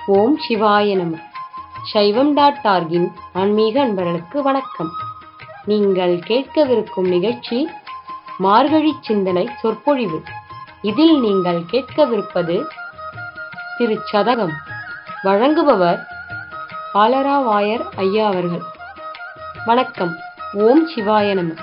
ஓம் சிவாய நம சைவம் டாட் ஆர்கின் ஆன்மீக அன்பர்களுக்கு வணக்கம் நீங்கள் கேட்கவிருக்கும் நிகழ்ச்சி மார்கழி சிந்தனை சொற்பொழிவு இதில் நீங்கள் கேட்கவிருப்பது திரு சதகம் வழங்குபவர் ஆலராவாயர் ஐயா அவர்கள் வணக்கம் ஓம் சிவாய நம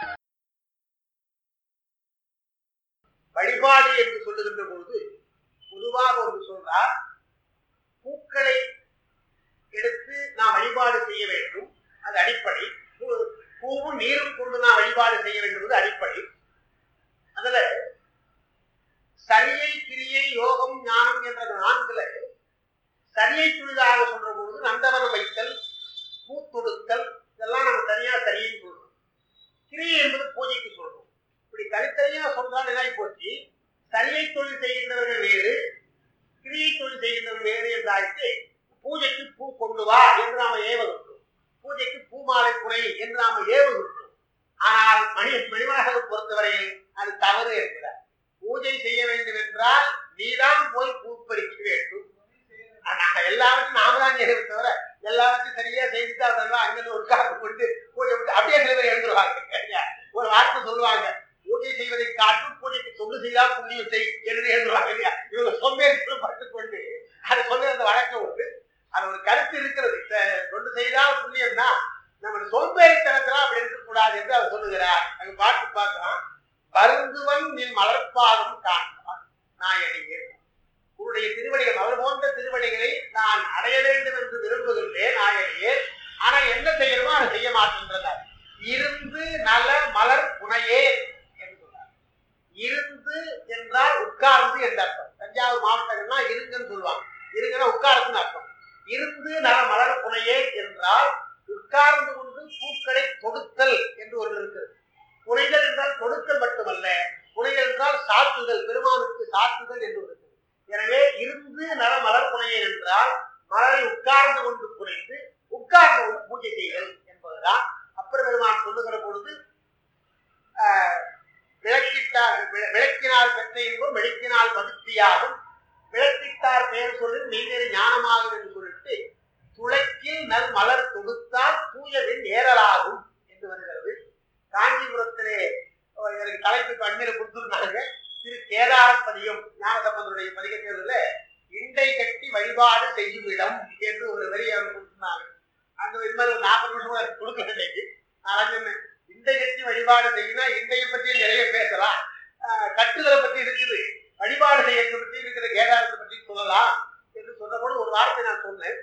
வழிபாடு என்று சொல்லுகின்ற பொழுது பொதுவாக ஒன்று சொல்றார் பூக்களை எடுத்து நாம் வழிபாடு செய்ய வேண்டும் அது அடிப்படை பூ- பூவும் நீரும் கொண்டு நாம் வழிபாடு செய்ய வேண்டும் என்பது அடிப்படை அதுல சரியை கிரியை யோகம் ஞானம் என்ற நான்குல சரியை துணிதாக சொல்ற பொழுது நந்தவனம் வைத்தல் பூ தொடுத்தல் இதெல்லாம் நம்ம தனியா சரின்னு சொல்றோம் கிரியை என்பது பூஜைக்கு சொல்றோம் இப்படி தனித்தனியா சொல்றால் என்ன போச்சு சரியை தொழில் செய்கின்றவர்கள் வேறு கிரியை தொழில் செய்கின்றவர்கள் வேறு என்றாயிட்டு பூஜைக்கு பூ கொண்டு வா என்று நாம ஏவுகின்றோம் பூஜைக்கு பூ மாலை புனை என்று நாம ஏவுகின்றோம் ஆனால் மணி மணிவாசலை பொறுத்தவரையில் அது தவறு என்கிறார் பூஜை செய்ய வேண்டும் என்றால் நீதான் போய் பூ பறிக்க வேண்டும் நாங்க எல்லாவற்றையும் நாம தான் செய்யறதை தவிர எல்லாவற்றையும் சரியா செய்துட்டு அவரெல்லாம் அங்கிருந்து உட்கார்ந்து கொண்டு பூஜை விட்டு அப்படியே சில பேர் எழுந்துருவாங்க ஒரு வார்த்தை சொல்லுவாங்க பூஜை செய்வதை காட்டும் பூஜைக்கு தொண்டு செய்தால் புண்ணியம் செய் என்று எழுதுவாங்க இல்லையா இவங்க சோம்பேறித்தனம் பட்டுக் கொண்டு அதை சொல்ல அந்த வழக்கம் உண்டு அது ஒரு கருத்து இருக்கிறது இந்த தொண்டு செய்தால் புண்ணியம் தான் நம்ம சோம்பேறித்தனத்துல அப்படி இருக்கக்கூடாது என்று அவர் சொல்லுகிறார் அங்க பாட்டு பார்க்கலாம் வருந்துவன் நின் மலர்பாதம் காண்பான் நாயடியே உன்னுடைய திருவடிகள் அவர் போன்ற திருவடிகளை நான் அடைய வேண்டும் என்று விரும்புகின்றேன் நாயடியே ஆனா என்ன செய்யணுமோ அதை செய்ய மாட்டேன்றதார் இருந்து நல மலர் புனையே என்று சொன்னார் இருந்து என்றால் உட்கார்ந்து என்ற அர்த்தம் தஞ்சாவூர் மாவட்டங்கள்னா இருங்கன்னு சொல்லுவாங்க இருங்கன்னா உட்கார்ந்துன்னு அர்த்தம் இருந்து நல மலர் புனையே என்றால் உட்கார்ந்து கொண்டு பூக்களை தொடுத்தல் என்று ஒன்று இருக்கிறது புனைதல் என்றால் தொடுத்தல் மட்டுமல்ல புனைதல் என்றால் சாத்துதல் பெருமானுக்கு சாத்துதல் என்று ஒன்று இருக்கிறது எனவே இருந்து நல மலர் புனையே என்றால் மலரை உட்கார்ந்து கொண்டு புனைந்து உட்கார்ந்து கொண்டு பூஜை செய்தல் என்பதுதான் அப்பர் பெருமான் சொல்லுகிற பொழுது ஆஹ், விளக்கிட்டார் வி- விளக்கினால் பெற்ற இன்பம் விளக்கினால் பகுத்தியாகும் விளக்கிட்டார் பெயர் சொல்லி நீங்களே ஞானமாகும் என்று சொல்லிட்டு துளைக்கில் நல் மலர் தொடுத்தால் தூயவின் ஏறலாகும் என்று வருகிறது காஞ்சிபுரத்திலே அஹ், எனக்கு தலைப்பு கண்ணீரை கொடுத்துருந்தாங்க திரு கேதாரப்பதியம் ஞானசம்பந்தருடைய பதிகத்தில இண்டை கட்டி வழிபாடு செய்யும் இடம் என்று ஒரு வரி அவர் கொடுத்திருந்தாங்க அந்த இது மாதிரி ஒரு நாற்பது நிமிஷம் எனக்கு கொடுக்கல இன்னைக்கு நான் சொன்னேன் இண்டை கட்டி வழிபாடு செய்யினா இண்டையை பற்றி நிறைய பேசலாம் ஆஹ் கட்டுதலை பற்றி இருக்குது வழிபாடு செய்யறதை பற்றி இருக்கிற கேதாரத்தை பற்றி சொல்லலாம் என்று சொன்னபோது ஒரு வார்த்தை நான் சொன்னேன்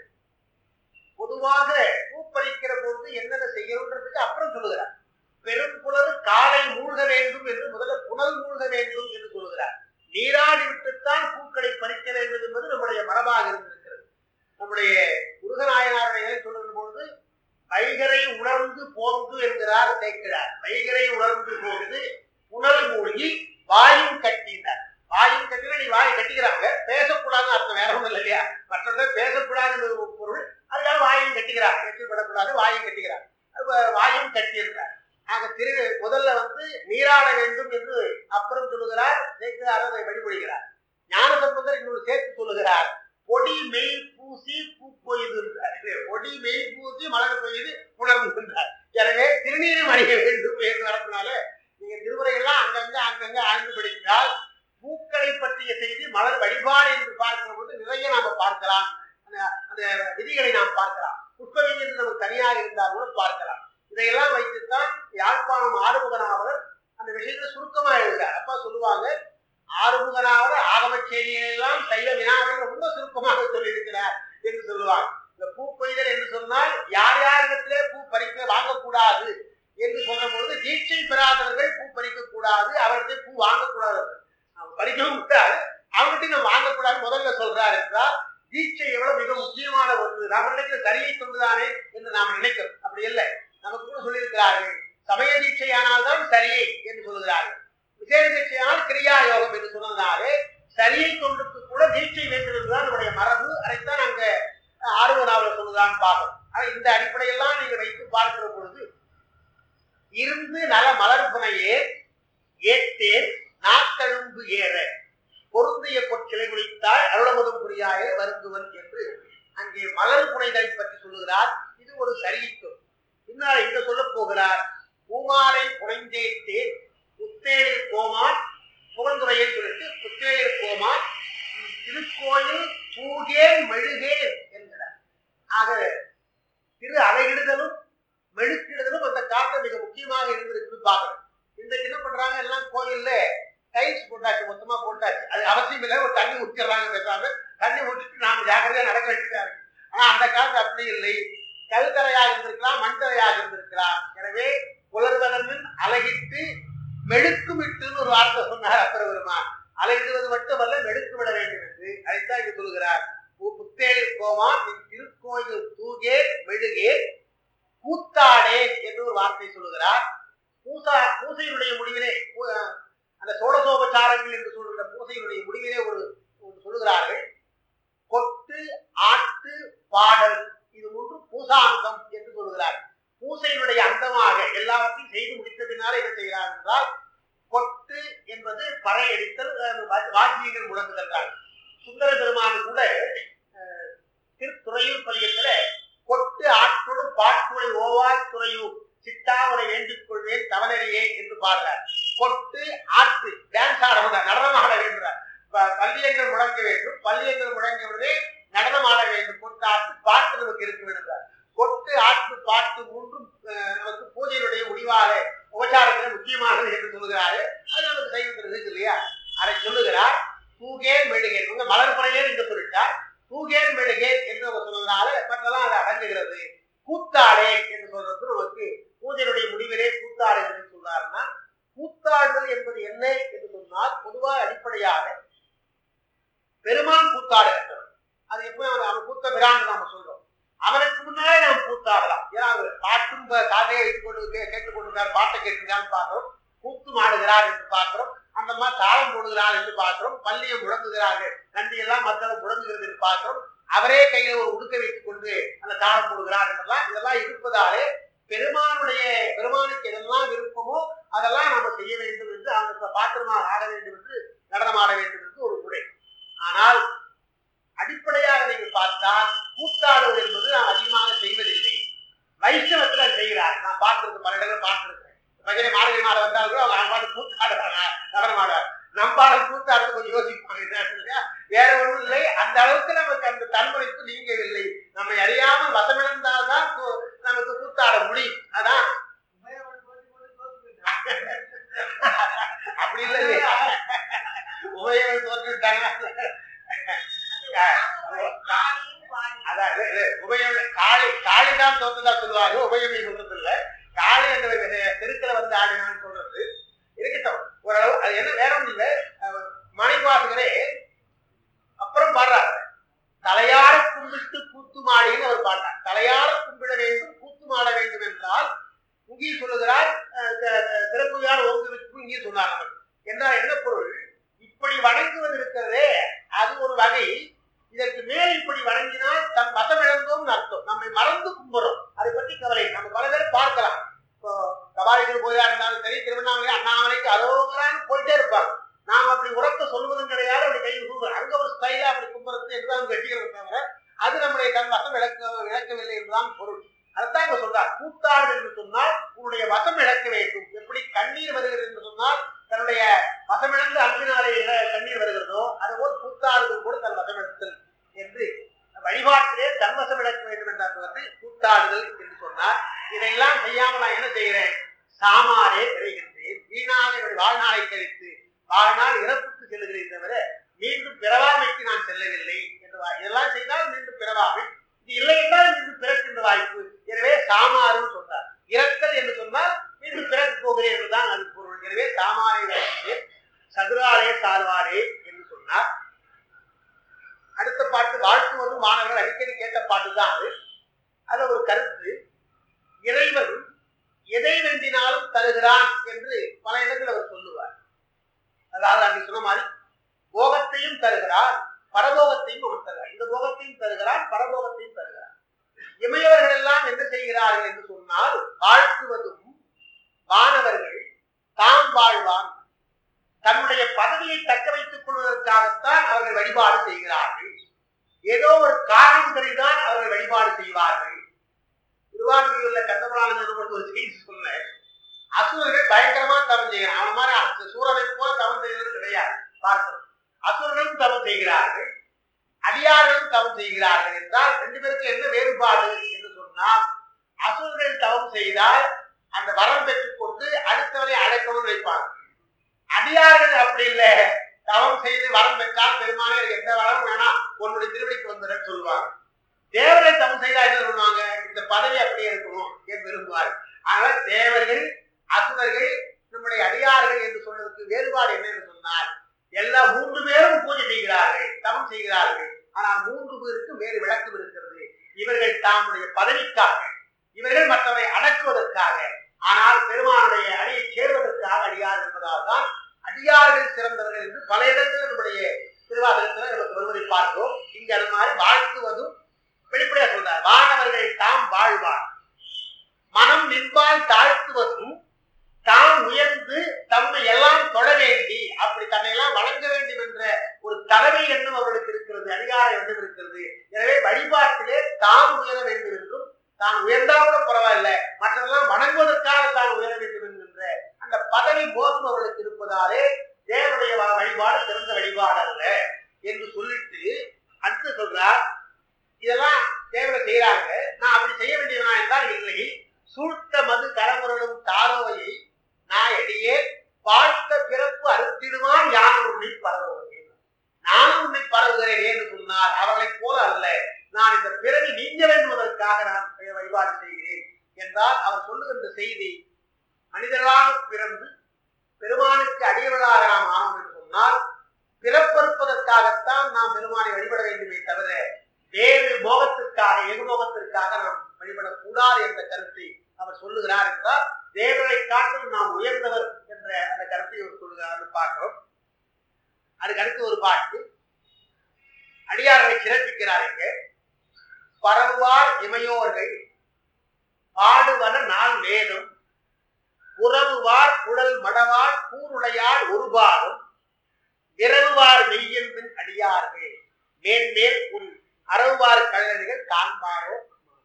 பொதுவாக பூப்பறிக்கிற பொழுது என்னென்ன செய்யணுன்றதுக்கு அப்புறம் சொல்லுகிறார் பெரும்புலர் காலை மூழ்க வேண்டும் என்று முதல்ல புனல் மூழ்க வேண்டும் என்று சொல்லுகிறார் நீராடி விட்டுத்தான் பூக்களை பறிக்க வேண்டும் என்பது நம்முடைய மரபாக இருந்திருக்கிறது நம்முடைய முருகநாயனாருடைய சொல்லுகிற பொழுது வைகரை உணர்ந்து போந்து என்கிறார் சேர்க்கிறார் வைகரை உணர்ந்து போந்து புனல் மூழ்கி வாயும் கட்டினார் வாயும் கட்டினா நீ வாயை கட்டிக்கிறாங்க பேசக்கூடாதுன்னு அர்த்தம் வேற ஒன்றும் இல்லை இல்லையா மற்றவங்க பேசக்கூடாதுன்னு ஒரு பொருள் அதுக்காக வாயும் கட்டிக்கிறார் வெற்றிப்படக்கூடாது வாயும் கட்டிக்கிறார் அப்ப வாயும் கட்டியிருக்கிறார் ஆக திரு முதல்ல வந்து நீராட வேண்டும் என்று அப்புறம் சொல்லுகிறார் சேர்க்கிறார் அதை வழிமொழிகிறார் ஞான சம்பந்தர் இன்னொரு சேர்த்து சொல்லுகிறார் பொடி மெய் பூசி பூ கொய்துன்றார் பொடி மெய் பூசி மலர் கொய்து உணர்ந்துன்றார் எனவே திருநீரும் அணிய வேண்டும் என்று வரதுனால நீங்க திருமுறைகள்லாம் அங்கங்க அங்கங்க ஆழ்ந்து படித்தால் பூக்களை பற்றிய செய்தி மலர் வழிபாடு என்று பார்க்கிற போது நிறைய நாம பார்க்கலாம் அந்த அந்த விதிகளை நாம் பார்க்கலாம் புஷ்பவிதி என்று நமக்கு தனியாக இருந்தால் கூட பார்க்கலாம் இதையெல்லாம் வைத்துத்தான் யாழ்ப்பாணம் ஆறுமுகனாவலர் அந்த விஷயத்தை சுருக்கமா எழுதுகிறார் அப்பா சொல்லுவாங்க ஆறுமுகனாவலர் ஆகம செய்திகள் எல்லாம் சைவ வினாவை ரொம்ப சுருக்கமாக சொல்லியிருக்கிறார் என்று சொல்லுவாங்க இந்த பூ கொய்தல் என்று சொன்னால் யார் யாரிடத்திலே பூ பறிக்க வாங்கக்கூடாது என்று சொல்ற பொழுது தீட்சை பெறாதவர்கள் பூ பறிக்க கூடாது அவர்கிட்ட பூ வாங்கக்கூடாது அவங்க பறிக்கவும் கூடாது அவங்ககிட்ட நம்ம வாங்கக்கூடாது முதல்ல சொல்றார் என்றால் தீட்சை எவ்வளவு மிக முக்கியமான ஒன்று நாம் நினைக்கிற சரியை சொல்லுதானே என்று நாம் நினைக்கிறோம் அப்படி இல்லை நமக்கு கூட சொல்லியிருக்கிறார்கள் சமய தீட்சையானால் தான் சரியை என்று சொல்லுகிறார்கள் விசேஷ தீட்சையானால் கிரியா யோகம் என்று சொன்னதாலே சரியை தொண்டுக்கு கூட தீட்சை வேண்டும் என்றுதான் நம்முடைய மரபு அதைத்தான் அங்க அஹ், ஆர்வ நாவல சொல்லுதான் பார்க்கணும் ஆனா இந்த அடிப்படையெல்லாம் நீங்க வைத்து பார்க்கிற பொழுது இருந்து நல மலர் புனையே ஏத்தேன் நாத்தழும்பு ஏற பொருந்திய பொற்கிளை குளித்தால் அருளமுதம் புரியாய வருந்துவன் என்று அங்கே மலர் புனைதலை பற்றி சொல்லுகிறார் இது ஒரு சரியித்தொல் பின்னால் இங்க சொல்ல போகிறார் பூமாலை புனைந்தேத்தேன் புத்தேளில் கோமான் புகழ்ந்துரையை சொல்லிட்டு புத்தேளில் கோமான் திருக்கோயில் பூகேன் மெழுகேன் என்கிறார் ஆக திரு அலையிடுதலும் மெழுக்கிடுதலும் அந்த காலத்துல மிக முக்கியமாக இருந்திருக்குன்னு பார்க்கணும் இன்றைக்கு என்ன பண்றாங்க எல்லாம் கோயில்ல டைல்ஸ் போட்டாச்சு மொத்தமா போட்டாச்சு அது அவசியம் இல்லை ஒரு தண்ணி ஊற்றிடுறாங்க பேசாம தண்ணி ஊற்றிட்டு நாம ஜாக்கிரதையா நடக்க வேண்டியதா இருக்கு ஆனா அந்த காலத்து அப்படி இல்லை கல்தரையாக இருந்திருக்கலாம் மண்தரையாக இருந்திருக்கலாம் எனவே புலர்வதன் அழகிட்டு மெழுக்குமிட்டுன்னு ஒரு வார்த்தை சொன்னார் அப்பர் பெருமான் அழகிடுவது மட்டுமல்ல மெழுக்கு விட வேண்டும் என்று அதைத்தான் இங்கு சொல்கிறார் பு- புத்தேளில் கோமான் நின் திருக்கோயில் தூகே மெழுகே கூத்தாடே என்று ஒரு வார்த்தை சொல்லுகிறார் பூசா பூசையினுடைய முடிவிலே பூ- அந்த சோடசோபச்சாரங்கள் என்று சொல்கிற பூசையினுடைய முடிவிலே ஒரு ஒரு சொல்லுகிறார்கள் கொட்டு ஆட்டு பாடல் இது ஒன்று பூசாந்தம் என்று சொல்லுகிறார் பூசையினுடைய அந்தமாக எல்லாவற்றையும் செய்து முடித்த பின்னாலே என்ன செய்கிறார் என்றால் கொட்டு என்பது பறை அடித்தல் அஹ், வா- வாத்தியங்கள் முழங்குதல் தான் சுந்தர பெருமான் கூட அஹ், திருத்துறையூர் பள்ளியத்துல கொட்டு ஆற்றோடு பாட்டுரை ஓவாய் துறையூர் சிட்டாவரை வேண்டிக் கொள்வேன் தவனறியே என்று பாடுறார் கொட்டு ஆட்டு டான்ஸ் ஆட வேண்டாம் நடனம் ஆட வேண்டாம் ப- பள்ளியங்கள் முழங்க வேண்டும் பள்ளியங்கள் முழங்க விடவே நடனம் ஆட வேண்டும் கொட்டு ஆட்டு பாட்டு நமக்கு இருக்க வேண்டும் கொட்டு ஆட்டு பாட்டு மூன்றும் அஹ், நமக்கு பூஜையினுடைய முடிவாக உபச்சாரத்தில் முக்கியமானது என்று சொல்லுகிறாரு அது நமக்கு சைவத்தில் இருக்கு இல்லையா அதை சொல்லுகிறார் தூகேன் மெழுகேன் உங்க மலர் பறையேன் என்று சொல்லிட்டார் தூகேன் மெழுகேன் என்று அவர் சொன்னதுனால மற்றெல்லாம் அது அடங்குகிறது கூத்தாடே என்று சொல்றது நமக்கு பூஜையினுடைய முடிவிலே கூத்தாடு என்று சொல்றாருன்னா கூத்தாடுதல் என்பது என்ன என்று சொன்னால் பொதுவாக அடிப்படையாக பெருமான் கூத்தாடுகின்றவன் அது எப்போ அவன் அவன் கூத்த பிரான் நாம சொல்றோம் அவனுக்கு முன்னாலே நாம் கூத்தாடலாம் ஏன்னா அவர் பாட்டும் ப- காதையை வைத்துக் கொண்டு கே- கேட்டுக் கொண்டிருக்கார் பாட்டை கேட்டுருக்கான்னு பார்க்கிறோம் கூத்து ஆடுகிறார் என்று பார்க்கிறோம் அந்த மாதிரி தாளம் போடுகிறார் என்று பார்க்கிறோம் பள்ளியை முழங்குகிறார்கள் நன்றி எல்லாம் மற்றவங்க முழங்குகிறது என்று பார்க்கிறோம் அவரே கையில ஒரு உடுக்க வைத்துக் கொண்டு அந்த தாளம் போடுகிறார் என்றெல்லாம் இதெல்லாம் இருப்பதாலே பெருமானுடைய பெருமானுக்கு எதெல்லாம் விருப்பமோ அதெல்லாம் நாம செய்ய வேண்டும் என்று அவனுக்கு பாத்திரமாக ஆட வேண்டும் என்று நடனம் ஆட வேண்டும் என்று ஒரு முறை ஆனால் அடிப்படையாக நீங்கள் பார்த்தால் கூத்தாடுவது என்பது நாம் அதிகமாக செய்வதில்லை வைஷ்ணவத்தில் அது செய்கிறார் நான் பார்த்திருக்கேன் பல இடங்கள் பார்த்திருக்கிறேன் பஜனை மார்கழி மாதம் வந்தால் கூட அவங்க அவங்க பாட்டு கூத்தாடுறாங்க நடனம் ஆடுறாங்க நம்பால கூத்தாடுறது கொஞ்சம் யோசிப்பாங்க என்ன இல்லையா? வேற ஒண்ணும் இல்லை அந்த அளவுக்கு நமக்கு அந்த தன்முனைப்பு நீங்கவில்லை நம்மை அறியாமல் வசமிழந்தால்தான் கூ- நமக்கு கூத்தாட முடியும் அதான் அப்படி இல்லை இல்லையா? உபயோகம் தோற்றுட்டாங்க அதான் இது- இது உபயம் காளி காளி தான் தோத்ததா சொல்லுவாங்க உபயமே சொல்றது இல்ல காளி அந்த தெருக்களை வந்து ஆடினான்னு சொல்றது இருக்கட்டும் ஓரளவு அது என்ன வேற ஒண்ணும் இல்ல அஹ் மாணிக்கவாசகரே அப்புறம் பாடுறாரு தலையார கும்பிட்டு கூத்து மாடின்னு அவர் பாடுறார் தலையார கும்பிட வேண்டும் கூத்து மாட வேண்டும் என்றால் இங்கே சொல்லுகிறார் அஹ் த- த- திறப்புயார் ஓங்குவிக்கும் இங்கே சொன்னார் அவர். என்றால் என்ன பொருள் இப்படி வணங்குவது இருக்கிறதே அது ஒரு வகை இதற்கு மேல் இப்படி வணங்கினால் தன் வசம் இழந்தோம்னு அர்த்தம் நம்மை மறந்து கும்புறோம் அதை பற்றி கவலை நம்ம பல பேர் பார்க்கலாம் இப்போ கபாலிகள் கோயிலா இருந்தாலும் சரி திருவண்ணாமலை அண்ணாமலைக்கு அரோகரான்னு போயிட்டே இருப்பாங்க நாம் அப்படி உறக்க சொல்வதும் கிடையாது அப்படி கையில் கும்புறோம் அங்க ஒரு ஸ்டைலா அப்படி கும்புறது என்றுதான் கட்டிக்கிறது தவிர அது நம்முடைய தன் வசம் இழக்க இழக்கவில்லை என்றுதான் பொருள் அதைத்தான் இங்க சொல்றார் கூத்தாடு என்று சொன்னால் உன்னுடைய வசம் இழக்க வேண்டும் எப்படி கண்ணீர் வருகிறது என்று சொன்னால் தன்னுடைய வசமிழந்து அன்பினாலே இழ- கண்ணீர் வருகிறதோ அதுபோல் கூத்தாடுதல் கூட தன் வசமிழத்தல் என்று வழிபாட்டிலே தன்வசம் இழக்க வேண்டும் என்ற அர்த்தத்தை கூத்தாடுதல் என்று சொன்னார் இதையெல்லாம் செய்யாம நான் என்ன செய்கிறேன் சாமாரே விரைகின்றேன் வீணாக என்னுடைய வாழ்நாளை கழித்து வாழ்நாள் இறப்புக்கு செல்கிறேன் தவிர மீண்டும் பிறவாமைக்கு நான் செல்லவில்லை என்று வா- இதெல்லாம் செய்தால் மீண்டும் பிறவாமை இது இல்லை என்றால் மீண்டும் பிறக்கின்ற வாய்ப்பு எனவே சாமாறுன்னு சொன்னார் இறத்தல் என்று சொன்னால் மீண்டும் பிறக்க போகிறேன் என்றுதான் அது பொருள் எனவே சாமாரை விளக்கினேன் சதுராரே சார்வாரே என்று சொன்னார் அடுத்த பாட்டு வாழ்த்துவதும் மாணவர்கள் அடிக்கடி கேட்ட பாட்டு தான் அது அதுல ஒரு கருத்து இறைவன் எதை வேண்டினாலும் தருகிறான் என்று பல இடங்கள் அவர் சொல்லுவார் அதாவது அன்னைக்கு சொன்ன மாதிரி போகத்தையும் தருகிறான் பரபோகத்தையும் அவன் தருகிறான் இந்த போகத்தையும் தருகிறான் பரபோகத்தையும் தருகிறான் இமையவர்கள் எல்லாம் என்ன செய்கிறார்கள் என்று சொன்னால் வாழ்த்துவதும் வானவர்கள் தாம் வாழ்வான் தன்னுடைய பதவியை தக்க வைத்துக் கொள்வதற்காகத்தான் அவர்கள் வழிபாடு செய்கிறார்கள் ஏதோ ஒரு காரணம் தெரிந்தால் அவர்கள் வழிபாடு செய்வார்கள் திருவாரூரில் உள்ள கந்தபுராணம் ஒரு செய்தி சொன்னேன் அசுரர்கள் பயங்கரமா தவம் செய்கிறான் அவன் மாதிரி அந்த சூரனை போல தவம் செய்வது கிடையாது பார்த்தோம் அசுரர்களும் தவம் செய்கிறார்கள் அடியார்களும் தவம் செய்கிறார்கள் என்றால் ரெண்டு பேருக்கு என்ன வேறுபாடு என்று சொன்னால் அசுரர்கள் தவம் செய்தால் அந்த வரம் பெற்றுக்கொண்டு அடுத்தவரை அழைக்கவும் வைப்பாங்க அடியார்கள் அப்படி இல்லை தவம் செய்து வரம் பெற்றால் பெருமானே எனக்கு எந்த வரமும் வேணாம் உன்னுடைய திருவடிக்கு வந்துடுன்னு சொல்லுவாங்க தேவரை தவம் செய்தா என்ன சொல்லுவாங்க இந்த பதவி அப்படியே இருக்கணும் என்று விரும்புவார் ஆனால் தேவர்கள் அசுரர்கள் நம்முடைய அடியார்கள் என்று சொன்னதுக்கு வேறுபாடு என்ன என்று சொன்னால் எல்லா மூன்று பேரும் பூஜை செய்கிறார்கள் தவம் செய்கிறார்கள் ஆனால் மூன்று பேருக்கும் வேறு விளக்கம் இருக்கிறது இவர்கள் தாமுடைய பதவிக்காக இவர்கள் மற்றவரை அடக்குவதற்காக ஆனால் பெருமானுடைய அடியை சேர்வதற்காக அடியார் என்பதால் தான் அடியார்கள் சிறந்தவர்கள் என்று பல இடங்களில் நம்முடைய திருவாசகத்தில் நமக்கு வருவதை பார்க்கிறோம் இங்க அது மாதிரி வாழ்த்துவதும் வெளிப்படையா சொல்றார் வானவர்கள் தாம் வாழ்வார் மனம் நின்பால் தாழ்த்துவதும் தாம் உயர்ந்து தம்மை எல்லாம் தொட வேண்டி அப்படி தன்னை எல்லாம் வழங்க வேண்டும் என்ற ஒரு தலைமை எண்ணம் அவர்களுக்கு இருக்கிறது அதிகார எண்ணம் இருக்கிறது எனவே வழிபாட்டிலே தாம் உயர வேண்டும் என்றும் தான் உயர்ந்தா கூட பரவாயில்ல மற்றதெல்லாம் வணங்குவதற்காக தான் உயர வேண்டும் என்கின்ற அந்த பதவி போதும் அவர்களுக்கு இருப்பதாலே தேவனுடைய வ- வழிபாடு சிறந்த வழிபாடு அல்ல என்று சொல்லிட்டு அடுத்து சொல்றார் இதெல்லாம் தேவனை செய்யறாங்க நான் அப்படி செய்ய வேண்டியவனா என்றால் இல்லை சூழ்த்த மது கரமுரலும் தாரோவையை நான் எடியே பார்த்த பிறப்பு அறுத்திடுவான் யான் உன்னை பரவுகிறேன் நான் உன்னை பரவுகிறேன் என்று சொன்னால் அவர்களைப் போல அல்ல நான் இந்த பிறவி நீங்க வேண்டுவதற்காக நான் வழிபாடு செய்கிறேன் என்றால் அவர் சொல்லுகின்ற செய்தி மனிதர்களாக பிறந்து பெருமானுக்கு அடியவர்களாக நாம் ஆனோம் என்று சொன்னால் பிறப்பறுப்பதற்காகத்தான் நாம் பெருமானை வழிபட வேண்டுமே தவிர வேறு போகத்திற்காக எதிர்போகத்திற்காக நாம் வழிபடக்கூடாது என்ற கருத்தை அவர் சொல்லுகிறார் என்றால் தேவனை காட்டிலும் நாம் உயர்ந்தவர் என்ற அந்த கருத்தை அவர் சொல்லுகிறார் பார்க்கிறோம் அதுக்கு அடுத்து ஒரு பாட்டு அடியார்களை சிறப்பிக்கிறார் இங்க பரவுவார் இமையோர்கள் பாடுவன நாள் வேதம் உறவுவார் குழல் மடவாள் கூருடையாள் ஒருபாடும் விரவுவார் மெய்யன்பின் அடியார்கள் மேன்மேல் உன் அறவுவார் கழகர்கள் காண்பாரோ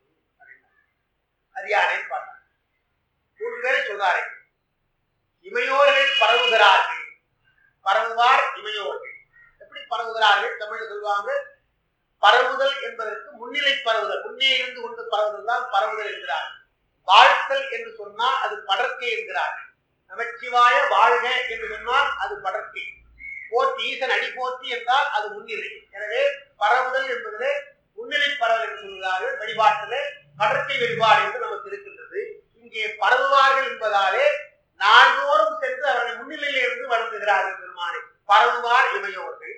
அரியானை பாட்டார் மூன்று பேரை சொல்றாரு இமையோர்கள் பரவுகிறார்கள் பரவுவார் இமையோர்கள் எப்படி பரவுகிறார்கள் தமிழ் சொல்லுவாங்க பரவுதல் என்பதற்கு முன்னிலை பரவுதல் முன்னே இருந்து கொண்டு பரவுதல் தான் பரவுதல் என்கிறார் வாழ்த்தல் என்று சொன்னால் அது படர்க்கை என்கிறார்கள் நமச்சிவாய வாழ்க என்று சொன்னால் அது படர்க்கை போற்றி ஈசன் அடி போற்றி என்றால் அது முன்னிலை எனவே பரவுதல் என்பதிலே முன்னிலை பரவல் என்று சொல்கிறார்கள் வழிபாட்டிலே படர்க்கை வழிபாடு என்று நமக்கு இருக்கின்றது இங்கே பரவுவார்கள் என்பதாலே நாள்தோறும் சென்று அவர்கள் முன்னிலையில் இருந்து வழங்குகிறார்கள் பெருமானை பரவுவார் இமையோர்கள்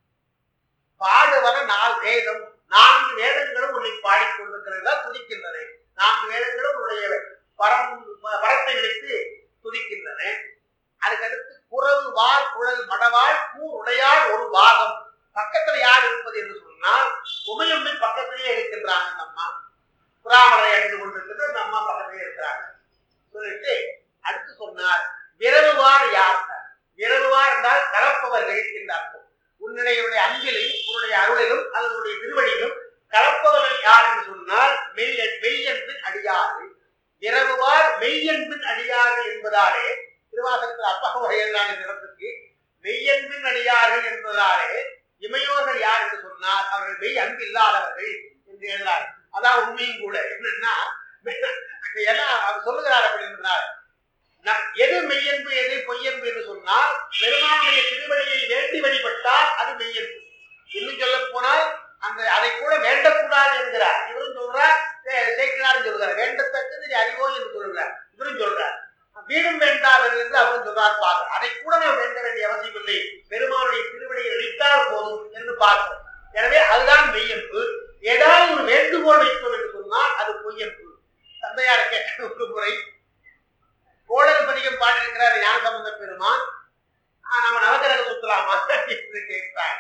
பாடுவன நாள் வேதம் நான்கு வேதங்களும் உன்னை பாடிக்கொண்டிருக்கிறதா துதிக்கின்றன நான்கு வேதங்களும் உன்னுடைய பரம் பரத்தை நினைத்து துதிக்கின்றன அதுக்கடுத்து குறவு வார் குழல் மடவாள் பூ உடையாள் ஒரு பாகம் பக்கத்துல யார் இருப்பது என்று சொன்னால் உமையம்மை பக்கத்திலேயே இருக்கின்றாங்க அந்த அம்மா புறாமலை அணிந்து கொண்டிருக்கிறது அந்த அம்மா பக்கத்திலே இருக்கிறாங்க சொல்லிட்டு அடுத்து சொன்னார் விரவுவார் யார் விரவுவார் என்றால் கலப்பவர்கள் என்று அர்த்தம் உன்னுடைய அன்பிலும் உன்னுடைய அருளிலும் அல்லது உன்னுடைய திருவடியிலும் கலப்பவர்கள் யார் என்று சொன்னால் மெய் மெய்யன்பின் அடியார்கள் விரவுவார் மெய்யன்பின் அடியார்கள் என்பதாலே திருவாசகத்தில் அப்பக உரையதான நிறத்துக்கு மெய்யன்பின் அடியார்கள் என்பதாலே இமையோர்கள் யார் என்று சொன்னால் அவர்கள் மெய் அன்பு இல்லாதவர்கள் என்று எழுதார் அதான் உண்மையும் கூட என்னன்னா ஏன்னா அவர் சொல்லுகிறார் அப்படி என்றார் நம் எது மெய்யன்பு எது பொய்யன்பு என்று சொன்னால் பெருமானுடைய திருவடியை வேண்டி வழிபட்டால் அது மெய்யன்பு இன்னும் சொல்ல போனால் அந்த அதை கூட வேண்டக்கூடாது என்கிறார் இவரும் சொல்றார் சே- சேக்கிழாரும் சொல்கிறார் வேண்டத்தக்கது நீ அறிவோ என்று சொல்கிறார் இவரும் சொல்றார் வீடும் வேண்டாம் என்று அவரும் சொல்றார் பார்க்க அதை கூட நாம் வேண்ட வேண்டிய அவசியம் இல்லை பெருமானுடைய திருவடியை அளித்தால் போதும் என்று பார்க்கிறோம் எனவே அதுதான் மெய்யன்பு ஏதாவது ஒரு வேண்டுகோள் வைத்தோம் என்று சொன்னால் அது பொய்யன்பு தந்தையார் கேட்ட ஒரு முறை கோளறு பதிகம் பாடியிருக்கிறார் ஞான சம்பந்த பெருமான் ஆஹ் நம்ம நவகிரக சுத்தலாமா என்று கேட்கிறார்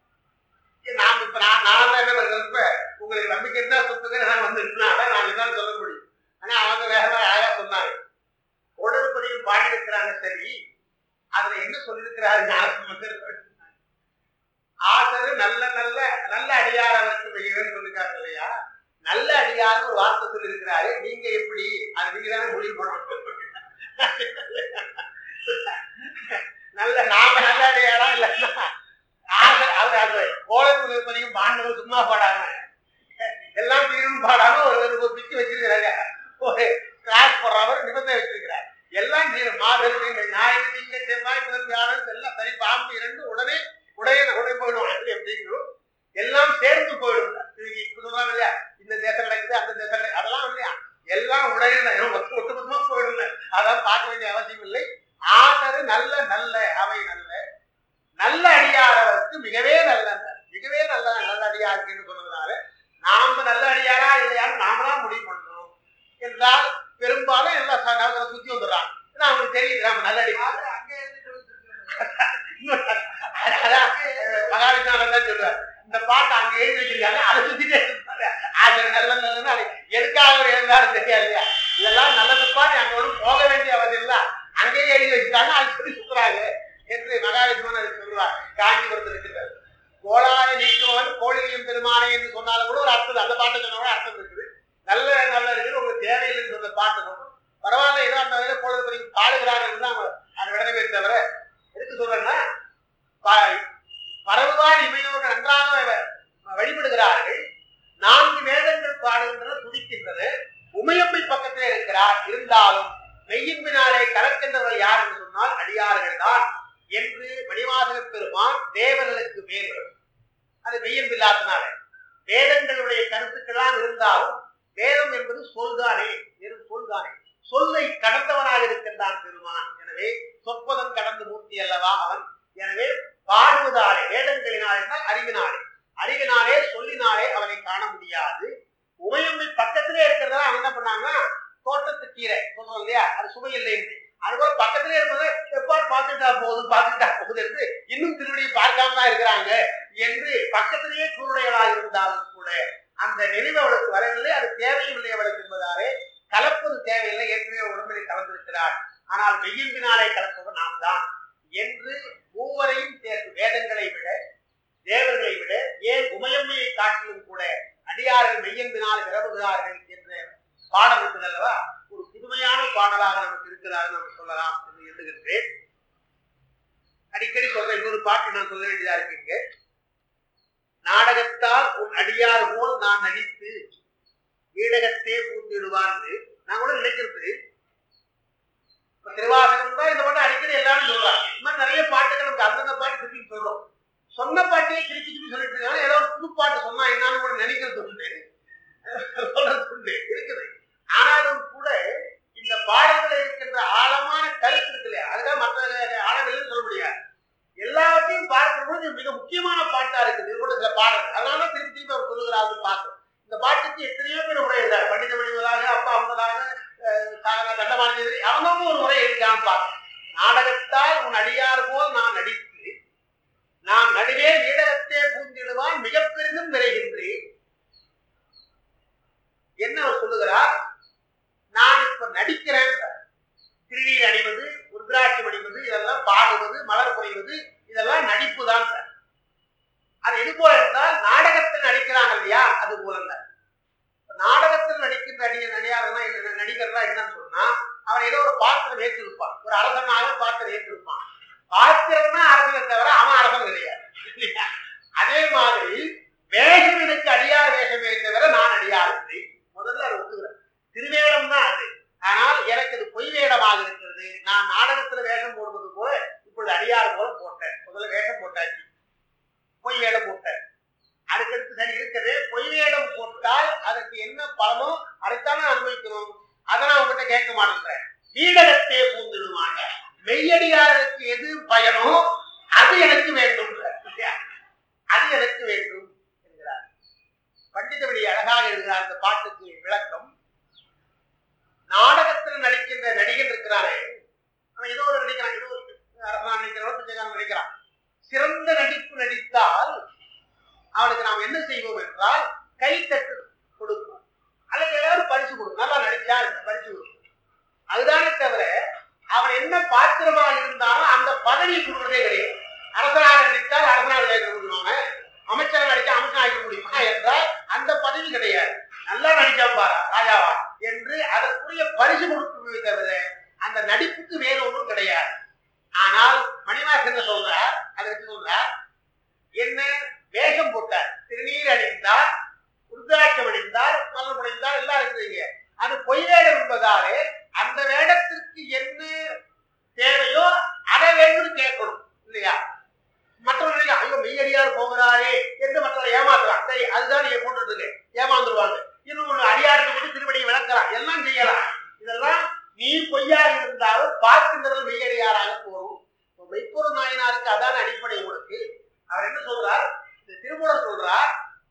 நாம் இப்ப நான் நான் தான் என்ன பண்றப்ப உங்களுக்கு நம்பிக்கை இருந்தா சுத்துங்க நான் வந்து அதான் நான் என்ன சொல்ல முடியும் ஆனா அவங்க வேற மாதிரி அழகா சொன்னாங்க கோளறு பதிகம் பாடியிருக்கிறாங்க சரி அதுல என்ன சொல்லியிருக்கிறாரு ஞான சம்பந்தர் ஆசரு நல்ல நல்ல நல்ல அடியார் அவர் நல்ல அடியார்னு ஒரு வார்த்தை சொல்லி இருக்கிறாரு நீங்க எப்படி அது நீங்க தானே முடிவு பண்ணணும் நல்ல நாம நல்ல அடியாரா இல்லைன்னா ஆசை- அவர் அது கோலம் விற்பனையும் பாண்டவர் சும்மா பாடாம எல்லாம் தீரும் பாடாம ஒரு ஒரு பிச்சு வச்சிருக்கிறாங்க ஒரு கிளாஸ் போடுறவர் நிபந்தனை வச்சிருக்கிறார் எல்லாம் தீரும் மாதம் திங்கள் ஞாயிறு திங்கள் செவ்வாய் புதன் வியாழன் எல்லாம் சரி பாம்பு இரண்டு உடனே உடைய உடனே போயிடும் அது எப்படிங்கிறோம் எல்லாம் சேர்ந்து போயிடும் நீங்க இப்ப சொல்றாங்க இல்லையா இந்த தேசம் நடக்குது அந்த தேசம் நடக்குது அதெல்லாம் இல்லையா எல்லாம் உடனே ஒட்டு ஒட்டுமொத்தமா போயிடும் அதான் பார்க்க வேண்டிய அவசியம் இல்லை ஆசரு நல்ல நல்ல அவை நல்ல நல்ல அடியாரவருக்கு மிகவே நல்ல மிகவே நல்ல நல்ல அடியாருக்குன்னு சொன்னதுனால நாம நல்ல அடியாரா இல்லையான்னு நாம தான் முடிவு பண்ணணும் என்றால் பெரும்பாலும் எல்லாம் ச- நகரை சுத்தி வந்துடுறாங்க ஏன்னா அவங்களுக்கு தெரியுது நாம நல்ல அடியார் அதான் மகாவிஷ்ணாவில் தான் சொல்லுவார் இந்த பாட்டு அங்க எழுதி வச்சிருக்காங்க அதை சுத்திட்டே இருப்பாரு ஆசிரியர் நல்ல நல்லதுன்னு அது எதுக்காக அவர் எழுந்தாரு தெரியாது இல்லையா இதெல்லாம் நல்லதுப்பா நீ அங்க ஒன்றும் போக வேண்டிய அவசியம் இல்ல அங்கேயே எழுதி வச்சுட்டாங்க அது சொல்லி சுத்துறாங்க என்று மகாவிஷ்ணன் அது சொல்லுவார் காஞ்சிபுரத்தில் இருக்கிறார் கோலாய நீக்குவன் கோழிகளின் பெருமானை என்று சொன்னாலும் கூட ஒரு அர்த்தம் அந்த பாட்டை சொன்னா கூட அர்த்தம் இருக்குது நல்ல நல்ல இருக்குது உங்களுக்கு தேவையில்லைன்னு சொன்ன பாட்டு சொல்றோம் பரவாயில்ல ஏதோ அந்த வகையில பொழுது பண்ணி பாடுகிறார்கள் தான் அந்த விடனமே தவிர எதுக்கு சொல்றேன்னா ப- பரவுவார் இமையோடு நன்றாக வ- வழிபடுகிறார்கள் நான்கு வேதங்கள் பாடுகின்றன துதிக்கின்றன உமையம்மை பக்கத்திலே இருக்கிறார் இருந்தாலும் மெய்யின்பினாலே கலக்கின்றவர்கள் யார் என்று சொன்னால் அடியார்கள் தான் என்று மணிவாசக பெருமான் தேவர்களுக்கு மேல் அது மெய்யன்பில்லாதனால வேதங்களுடைய கருத்துக்கெல்லாம் இருந்தாலும் வேதம் என்பது சொல்தானே வெறும் சொல்தானே சொல்லை கடந்தவனாக இருக்கின்றான் பெருமான் எனவே சொற்பதம் கடந்த மூர்த்தி அல்லவா அவன் எனவே பாடுவதாலே வேதங்களினாலே என்றால் அறிவினாலே அறிவினாலே சொல்லினாலே அவனை காண முடியாது உமையம்மை பக்கத்திலே இருக்கிறதா அவன் என்ன பண்ணாங்கன்னா தோட்டத்து கீரை சொல்றோம் இல்லையா அது சுவை இல்லைன்னு அதுபோல பக்கத்திலே இருப்பதை எப்பாரு பார்த்துட்டா போகுது பார்த்துட்டா போகுது என்று இன்னும் திருவடியை பார்க்காம தான் இருக்கிறாங்க என்று பக்கத்திலேயே குருடைகளாக இருந்தாலும் கூட அந்த நினைவு அவளுக்கு வரவில்லை அது தேவையும் இல்லை அவளுக்கு என்பதாலே கலப்பது தேவையில்லை ஏற்கனவே உடம்பிலே கலந்திருக்கிறார் ஆனால் வெயின்பினாலே கலப்பவர் நாம் தான் என்று மூவரையும் சேர்த்து வேதங்களை விட தேவர்களை விட ஏன் உமையம்மையை காட்டிலும் கூட அடியார்கள் மெய்யன்பினால் விரவுகிறார்கள் என்ற பாடம் இருக்குது அல்லவா ஒரு புதுமையான பாடலாக நமக்கு இருக்கிறார் நம்ம சொல்லலாம் என்று எண்ணுகின்றேன் அடிக்கடி சொல்ற இன்னொரு பாட்டு நான் சொல்ல வேண்டியதா இருக்குங்க நாடகத்தால் உன் அடியார் போல் நான் நடித்து வீடகத்தே பூந்திடுவான்னு நான் கூட நினைக்கிறது இப்ப திருவாசகம் தான் இந்த பாட்டு அடிக்கடி எல்லாரும் சொல்றாங்க இந்த மாதிரி நிறைய பாட்டுகள் நமக்கு அந்தந்த பாட்டு திருப்பி சொல்றோம் சொன்ன பாட்டையே திருப்பி திருப்பி சொல்லிட்டு இருக்காங்க ஏதோ ஒரு புது பாட்டு சொன்னா என்னன்னு கூட நினைக்கிறது உண்டு சொல்றது உண்டு இருக்குது ஆனாலும் கூட இந்த பாடல்கள் இருக்கின்ற ஆழமான கருத்து இருக்கு இல்லையா அதுக்காக மற்ற ஆழங்கள்னு சொல்ல முடியாது எல்லாவற்றையும் பார்க்கிற பொழுது இது மிக முக்கியமான பாட்டா இருக்குது இது கூட சில பாடல்கள் அதனால தான் திருப்பி திருப்பி அவர் சொல்லுகிறாரு பார்த்தோம் இந்த பாட்டுக்கு எத்தனையோ பேர் உரை எழுதார் பண்டித மணிவதாக அப்பா அம்மதாக தண்டமானது அவங்கவுங்க ஒரு முறை எழுதிக்கான்னு பார்த்தோம் நாடகத்தால் உன் அடியார் போல் நான் நடித்து நான் நடுவே வீடகத்தே பூந்திடுவான் மிக பெரிதும் விரைகின்றேன் என்ன அவர் சொல்லுகிறார் நான் இப்ப நடிக்கிறேன் திருநீர் அணிவது ருத்ராட்சி அணிவது இதெல்லாம் பாடுவது மலர் புரிவது இதெல்லாம் நடிப்பு தான் சார் அது எது போல என்றால் நாடகத்தில் நடிக்கிறாங்க இல்லையா அது போல இல்ல. நாடகத்தில் நடிக்கின்ற அடிய நடிகாரன்னா என்ன நடிகர்னா என்னன்னு சொன்னா அவன் ஏதோ ஒரு பாத்திரம் ஏற்றிருப்பான் ஒரு அரசனாக பாத்திரம் ஏற்றிருப்பான் பாத்திரம்னா அரசனை தவிர அவன் அரசன் கிடையாது இல்லையா? அதே மாதிரி வேஷம் எனக்கு அடியார் வேஷமே தவிர நான் அடியார் இல்லை முதல்ல அதை ஒத்துக்கிறேன் திருவேடம் தான் அது ஆனால் எனக்கு இது பொய் வேடமாக இருக்கிறது நான் நாடகத்துல வேஷம் போடுவது போல இப்பொழுது அடியார் போல போட்டேன் முதல்ல வேஷம் போட்டாச்சு பொய் வேடம் போட்டேன் அதுக்கடுத்து சரி இருக்குது பொய் வேடம் போட்டால் அதற்கு என்ன பலனோ அதைத்தானே அனுபவிக்கணும் அதை நான் உங்ககிட்ட கேட்க மாட்டேன் வீடகத்தே பூந்துடுவாங்க மெய்யடியாருக்கு எது பயனோ அது எனக்கு வேண்டும் அது எனக்கு வேண்டும் என்கிறார் பண்டிதபடி அழகாக எழுதுகிறார் அந்த பாட்டுக்கு விளக்கம் நாடகத்தில் நடிக்கின்ற நடிகன் இருக்கிறானே அவன் ஏதோ ஒரு நடிக்கிறான் ஏதோ ஒரு அரசனா நடிக்கிறான் பிச்சைக்காரன் நடிக்கிறான் சிறந்த நடிப்பு நடித்தால் அவனுக்கு நாம் என்ன செய்வோம் என்றால் கைத்தட்டு கொடுப்போம் அல்லது ஏதாவது பரிசு கொடுக்கும் நல்லா நடிச்சா அதுக்கு பரிசு கொடுக்கும் அதுதானே தவிர அவன் என்ன பாத்திரமாக இருந்தாலும் அந்த பதவி கொடுக்கறதே கிடையாது அரசனாக நடித்தால் அரசனாக நடிக்க முடியுமா அமைச்சராக நடிச்சா அமைச்சனாக முடியுமா என்றால் அந்த பதவி கிடையாது நல்ல இருப்பாரா ராஜாவா என்று அதற்குரிய பரிசு கொடுக்கவே தவிர அந்த நடிப்புக்கு வேறு ஒன்றும் கிடையாது ஆனால் மணிவாசன் என்ன சொல்றார் அதை வச்சு சொல்றார் என்ன வேஷம் போட்டார் திருநீர் அணிந்தார் உருதாட்சம் அணிந்தார் மலர் அணிந்தார் எல்லாம் இருக்கிறீங்க அது பொய் வேடம் என்பதாலே அந்த வேடத்திற்கு என்ன தேவையோ அதை வேணும்னு கேட்கணும் இல்லையா மற்றவர்கள் ஐயோ மெய்யடியார் போகிறாரே என்று மற்றவரை ஏமாத்தலாம் சரி அதுதான் நீங்க போட்டுருக்கு ஏமாந்துருவாங்க இன்னும் ஒண்ணு அடியாருக்கு கூட திருவடியை விளக்கலாம் எல்லாம் செய்யலாம் இதெல்லாம் நீ பொய்யா இருந்தாலும் பார்க்கின்றவர்கள் மெய்யடியாராக போகும் இப்ப மெய்ப்பொருள் நாயனாருக்கு அதான் அடிப்படை உங்களுக்கு அவர் என்ன சொல்றார் இந்த திருமூலர் சொல்றார்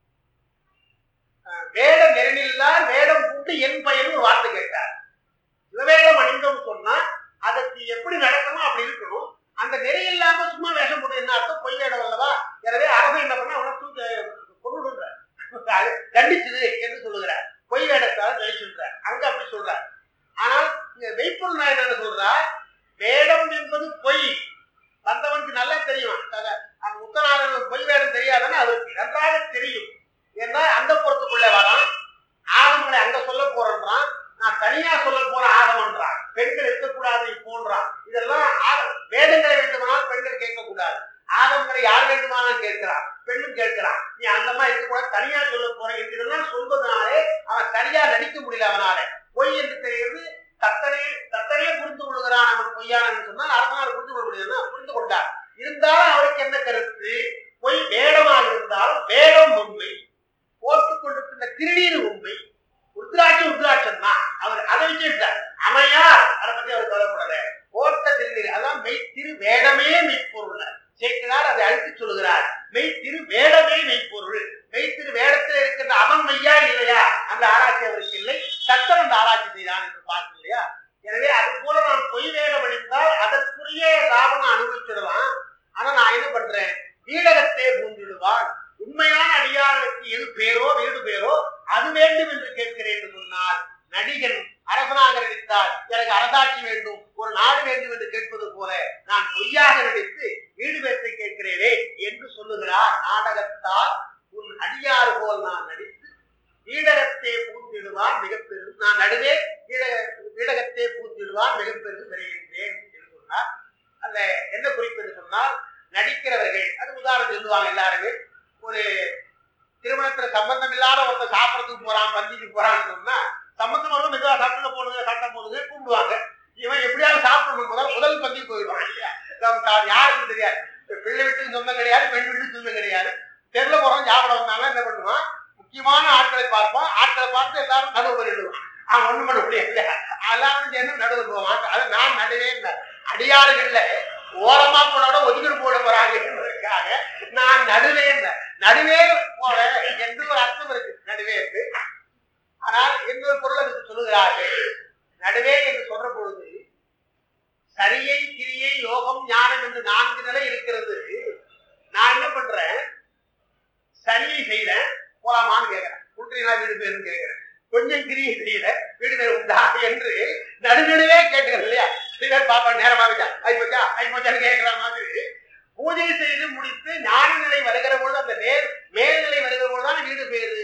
அஹ், வேடம் நெருநில்லார் வேடம் பூண்டு என் பயன் ஒரு வார்த்தை கேட்டார் சிவவேடம் அணிந்தோம்னு சொன்னா அதற்கு எப்படி நடக்கணும் அப்படி இருக்கணும் அந்த நெறி இல்லாம சும்மா வேஷம் போட்டு என்ன அர்த்தம் பொய் வேடம் அல்லவா எனவே அரசு என்ன பண்ண அவனை தூக்கி கொண்டு அது தண்டிச்சது என்று சொல்லுகிறார் பொய் வேடத்தால் தண்டிச்சுன்றார் அங்க அப்படி சொல்றார் ஆனால் இங்க மெய்ப்பொருள் நான் என்ன சொல்றார் வேடம் என்பது பொய் வந்தவனுக்கு நல்லா தெரியும் அத- அந்த முத்தநாதன் பொய் வேடம் தெரியாதுன்னு அவருக்கு நன்றாக தெரியும் ஏன்னா அந்த புறத்துக்குள்ளே வரான் ஆகமங்களை அங்க சொல்ல போறேன்றான் நான் தனியா சொல்ல போற ஆகமன்றான் பெண்கள் இருக்கக்கூடாது போன்றான் இதெல்லாம் ஆக- வேதங்களை வேண்டுமானால் பெண்கள் கேட்கக்கூடாது ஆகமங்களை யார் வேண்டுமானாலும் கேட்கிறான் பெண்ணும் கேட்கிறான் நீ அந்த மாதிரி இருக்கக்கூடாது தனியா சொல்ல போறேன் என்று இதெல்லாம் சொல்வதனாலே அவன் சரியா நடிக்க முடியல அவனால பொய் என்று தெரிகிறது தத்தனே தத்தனே புரிந்து கொள்கிறான் அவன் பொய்யானன்னு சொன்னால் அரசனால் புரிந்து கொள்ள முடியுதுன்னா புரிந்து கொண்டார் இருந்தாலும் அவருக்கு என்ன கருத்து பொய் வேடமாக இருந்தாலும் வேடம் உண்மை போட்டுக் கொண்டிருக்கின்ற திருநீர் உண்மை ருத்ராட்சம் ருத்ராட்சம் தான் அவர் அதை வச்சுட்டார் அமையார் அதை பத்தி அவர் கவலைப்படல போட்ட திருநீர் அதான் மெய் திரு வேடமே மெய்ப்பொருள் சேர்க்கிறார் அதை அழித்து சொல்லுகிறார் மெய் திரு வேடமே மெய்ப்பொருள் மெய் திரு வேடத்தில் இருக்கின்ற அவன் மெய்யா இல்லையா அந்த ஆராய்ச்சி அவருக்கு இல்லை சத்தம் அந்த ஆராய்ச்சி செய்தான் என்று பார்க்க இல்லையா எனவே அது போல நான் பொய் வேடம் அணிந்தால் அதற்குரிய லாபம் அனுபவிச்சிடலாம் ஆனா நான் என்ன பண்றேன் வீடகத்தே பூந்திடுவான் உண்மையான அடியார்களுக்கு எது பேரோ வீடு பேரோ அது வேண்டும் என்று கேட்கிறேன் என்று சொன்னால் நடிகன் அரசனாக நடித்தால் எனக்கு அரசாட்சி வேண்டும் ஒரு நாடு வேண்டும் என்று கேட்பது போல நான் பொய்யாக நடித்து வீடு பேற்றை கேட்கிறேனே என்று சொல்லுகிறார் நாடகத்தால் உன் அடியாறு போல் நான் நடித்து வீடகத்தே பூந்திடுவான் மிகப்பெரும் நான் நடுவே வீடக- வீடகத்தே பூந்திடுவான் மிகப்பெரும் விரைகின்றேன் என்று சொன்னார் அந்த என்ன குறிப்பு என்று சொன்னால் நடிக்கிறவர்கள் அது உதாரணம் சொல்லுவாங்க எல்லாருமே ஒரு திருமணத்துல சம்பந்தம் இல்லாத ஒருத்தர் சாப்பிடறதுக்கு போறான் பந்திக்கு போறான்னு சொன்னா சம்பந்தம் வரணும் மெதுவா சாப்பிட போடுங்க சாப்பிட போடுங்க கூப்பிடுவாங்க இவன் எப்படியாவது சாப்பிடணும் முதல் முதல் பந்தி போயிடுவான் இல்லையா நமக்கு அது யாருக்கும் தெரியாது இப்ப பிள்ளை வீட்டுக்கு சொந்தம் கிடையாது பெண் வீட்டுக்கு சொந்தம் கிடையாது தெருல போறவன் சாப்பிட வந்தாலும் என்ன பண்ணுவான் முக்கியமான ஆட்களை பார்ப்பான் ஆட்களை பார்த்து எல்லாரும் நடுவு பண்ணிடுவான் அவன் ஒண்ணும் பண்ண முடியாது இல்லையா எல்லாரும் சேர்ந்து நடுவு போவான் அது நான் நடுவே இல்லை அடியாறுகள்ல ஓரமா போனோட ஒதுக்கீடு போட போறாங்க என்பதற்காக நான் நடுவே இல்லை நடுவே போல என்று ஒரு அர்த்தம் இருக்கு நடுவே என்று ஆனால் இன்னொரு பொருள் அதுக்கு சொல்லுகிறார்கள் நடுவே என்று சொல்ற பொழுது சரியை கிரியை யோகம் ஞானம் என்று நான்கு நிலை இருக்கிறது நான் என்ன பண்றேன் சரியை செய்யறேன் போலாமான்னு கேட்கிறேன் குற்றீங்களா வீடு பேருன்னு கேட்கிறேன் கொஞ்சம் கிரியை செய்யல வீடு பேர் உண்டா என்று நடுநடுவே கேட்டுக்கிறேன் இல்லையா சில பேர் பாப்பா நேரமா வச்சா ஐ போச்சா ஐ போச்சான்னு கேட்கிற மாதிரி பூஜை செய்து முடித்து ஞான நிலை வருகிற பொழுது அந்த நேர் மேல்நிலை வருகிற பொழுதுதான் வீடு பேரு